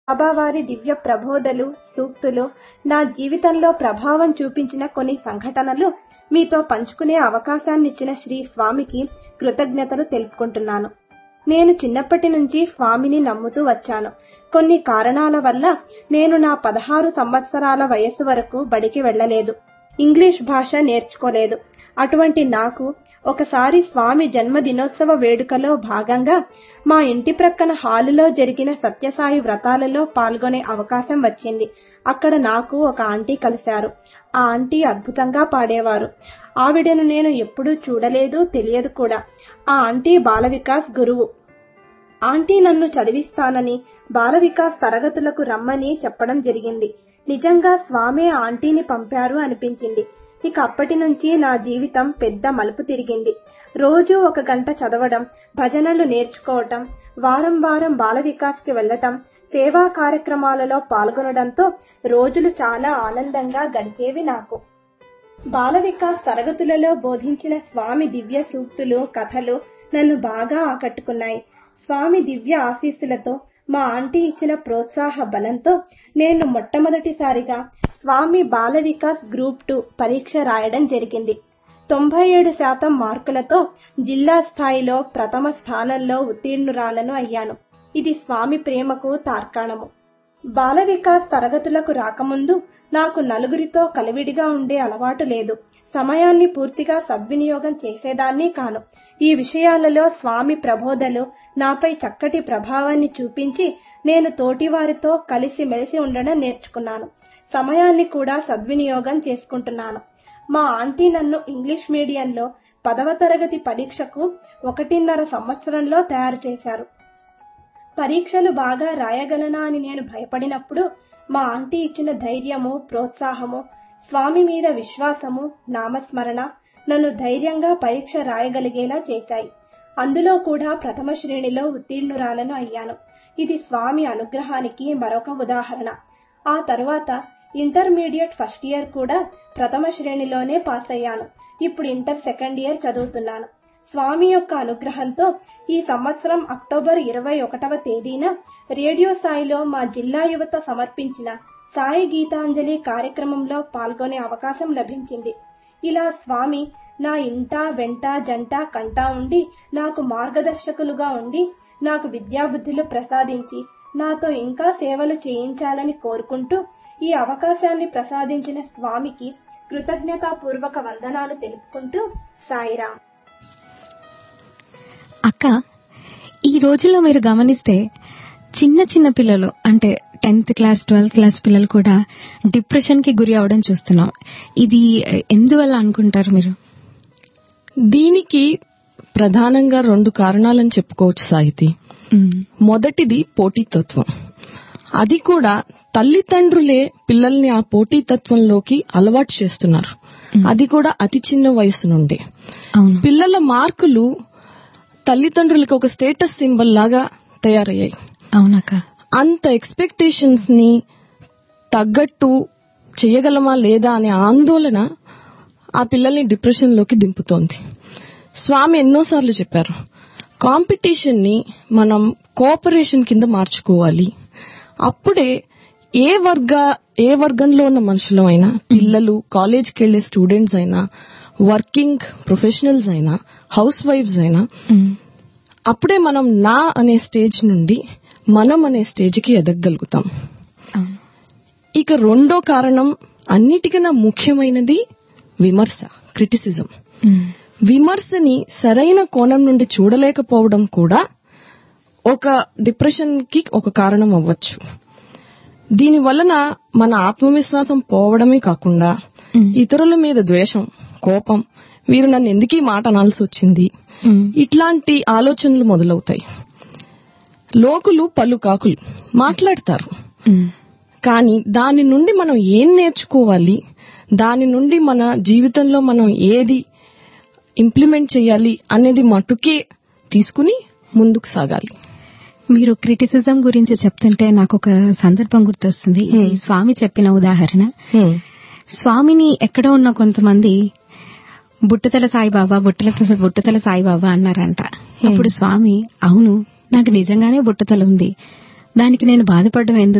బాబావారి దివ్య ప్రబోధలు సూక్తులు నా జీవితంలో ప్రభావం చూపించిన కొన్ని సంఘటనలు మీతో పంచుకునే అవకాశాన్నిచ్చిన శ్రీ స్వామికి కృతజ్ఞతలు తెలుపుకుంటున్నాను నేను చిన్నప్పటి నుంచి స్వామిని నమ్ముతూ వచ్చాను కొన్ని కారణాల వల్ల నేను నా పదహారు సంవత్సరాల వయసు వరకు బడికి వెళ్ళలేదు ఇంగ్లీష్ భాష నేర్చుకోలేదు అటువంటి నాకు ఒకసారి స్వామి జన్మదినోత్సవ వేడుకలో భాగంగా మా ఇంటి ప్రక్కన హాలులో జరిగిన సత్యసాయి వ్రతాలలో పాల్గొనే అవకాశం వచ్చింది అక్కడ నాకు ఒక ఆంటీ కలిశారు ఆ ఆంటీ అద్భుతంగా పాడేవారు ఆవిడను నేను ఎప్పుడూ చూడలేదు తెలియదు కూడా ఆ ఆంటీ బాల వికాస్ గురువు ఆంటీ నన్ను చదివిస్తానని బాల వికాస్ తరగతులకు రమ్మని చెప్పడం జరిగింది నిజంగా స్వామే ఆంటీని పంపారు అనిపించింది ఇక అప్పటి నుంచి నా జీవితం పెద్ద మలుపు తిరిగింది రోజు ఒక గంట చదవడం భజనలు నేర్చుకోవటం వారం వారం బాల వికాస్కి వెళ్లటం సేవా కార్యక్రమాలలో పాల్గొనడంతో రోజులు చాలా ఆనందంగా గడిచేవి నాకు బాల వికాస్ తరగతులలో బోధించిన స్వామి దివ్య సూక్తులు కథలు నన్ను బాగా ఆకట్టుకున్నాయి స్వామి దివ్య ఆశీస్సులతో మా ఆంటీ ఇచ్చిన ప్రోత్సాహ బలంతో నేను మొట్టమొదటిసారిగా స్వామి బాల వికాస్ గ్రూప్ టూ పరీక్ష రాయడం జరిగింది తొంభై ఏడు శాతం మార్కులతో జిల్లా స్థాయిలో ప్రథమ స్థానంలో ఉత్తీర్ణురాలను అయ్యాను ఇది స్వామి ప్రేమకు తార్కాణము బాల వికాస్ తరగతులకు రాకముందు నాకు నలుగురితో కలివిడిగా ఉండే అలవాటు లేదు సమయాన్ని పూర్తిగా సద్వినియోగం చేసేదాన్ని కాను ఈ విషయాలలో స్వామి ప్రబోధలు నాపై చక్కటి ప్రభావాన్ని చూపించి నేను తోటివారితో కలిసి మెలిసి ఉండడం నేర్చుకున్నాను సమయాన్ని కూడా సద్వినియోగం చేసుకుంటున్నాను మా ఆంటీ నన్ను ఇంగ్లీష్ మీడియంలో పదవ తరగతి పరీక్షకు ఒకటిన్నర సంవత్సరంలో తయారు చేశారు పరీక్షలు బాగా రాయగలనా అని నేను భయపడినప్పుడు మా ఆంటీ ఇచ్చిన ధైర్యము ప్రోత్సాహము స్వామి మీద విశ్వాసము నామస్మరణ నన్ను ధైర్యంగా పరీక్ష రాయగలిగేలా చేశాయి అందులో కూడా ప్రథమ శ్రేణిలో ఉత్తీర్ణురాలను అయ్యాను ఇది స్వామి అనుగ్రహానికి మరొక ఉదాహరణ ఆ తర్వాత ఇంటర్మీడియట్ ఫస్ట్ ఇయర్ కూడా ప్రథమ శ్రేణిలోనే పాస్ అయ్యాను ఇప్పుడు ఇంటర్ సెకండ్ ఇయర్ చదువుతున్నాను స్వామి యొక్క అనుగ్రహంతో ఈ సంవత్సరం అక్టోబర్ ఇరవై ఒకటవ తేదీన రేడియో స్థాయిలో మా జిల్లా యువత సమర్పించిన సాయి గీతాంజలి కార్యక్రమంలో పాల్గొనే అవకాశం లభించింది ఇలా స్వామి నా ఇంట వెంట జంట కంటా ఉండి నాకు మార్గదర్శకులుగా ఉండి నాకు విద్యాబుద్ధులు ప్రసాదించి నాతో ఇంకా సేవలు చేయించాలని కోరుకుంటూ ఈ అవకాశాన్ని ప్రసాదించిన స్వామికి కృతజ్ఞతాపూర్వక వందనాలు తెలుపుకుంటూ సాయిరాం అక్క ఈ రోజుల్లో మీరు గమనిస్తే చిన్న చిన్న పిల్లలు అంటే టెన్త్ క్లాస్ ట్వెల్త్ క్లాస్ పిల్లలు కూడా డిప్రెషన్ కి గురి అవడం చూస్తున్నాం ఇది ఎందువల్ల అనుకుంటారు మీరు దీనికి ప్రధానంగా రెండు కారణాలని చెప్పుకోవచ్చు సాహితి మొదటిది పోటీతత్వం అది కూడా తల్లిదండ్రులే పిల్లల్ని ఆ పోటీతత్వంలోకి అలవాటు చేస్తున్నారు అది కూడా అతి చిన్న వయసు నుండి అవును పిల్లల మార్కులు తల్లిదండ్రులకు ఒక స్టేటస్ సింబల్ లాగా తయారయ్యాయి అవునక్క అంత ఎక్స్పెక్టేషన్స్ ని తగ్గట్టు చేయగలమా లేదా అనే ఆందోళన ఆ పిల్లల్ని డిప్రెషన్ లోకి దింపుతోంది స్వామి ఎన్నోసార్లు చెప్పారు కాంపిటీషన్ ని మనం కోఆపరేషన్ కింద మార్చుకోవాలి అప్పుడే ఏ వర్గ ఏ వర్గంలో ఉన్న మనుషులు అయినా పిల్లలు కాలేజ్కి వెళ్లే స్టూడెంట్స్ అయినా వర్కింగ్ ప్రొఫెషనల్స్ అయినా హౌస్ వైఫ్స్ అయినా అప్పుడే మనం నా అనే స్టేజ్ నుండి మనం అనే స్టేజ్కి ఎదగగలుగుతాం అవును ఇక రెండో కారణం అన్నిటికన్నా ముఖ్యమైనది విమర్శ క్రిటిసిజం విమర్శని సరైన కోణం నుండి చూడలేకపోవడం కూడా ఒక డిప్రెషన్ కి ఒక కారణం అవ్వచ్చు దీని వలన మన ఆత్మవిశ్వాసం పోవడమే కాకుండా ఇతరుల మీద ద్వేషం కోపం వీరు నన్ను ఎందుకు ఈ మాట అనాల్సి వచ్చింది ఇట్లాంటి ఆలోచనలు మొదలవుతాయి లోకులు పలు కాకులు మాట్లాడతారు కానీ దాని నుండి మనం ఏం నేర్చుకోవాలి దాని నుండి మన జీవితంలో మనం ఏది ఇంప్లిమెంట్ చేయాలి అనేది మటుకే తీసుకుని ముందుకు సాగాలి మీరు క్రిటిసిజం గురించి చెప్తుంటే నాకు ఒక సందర్భం గుర్తొస్తుంది ఈ స్వామి చెప్పిన ఉదాహరణ స్వామిని ఎక్కడ ఉన్న కొంతమంది బుట్టతల సాయిబాబా బుట్టల బుట్టతల సాయిబాబా అన్నారంట అప్పుడు స్వామి అవును నాకు నిజంగానే బుట్టతల ఉంది దానికి నేను బాధపడడం ఎందుకు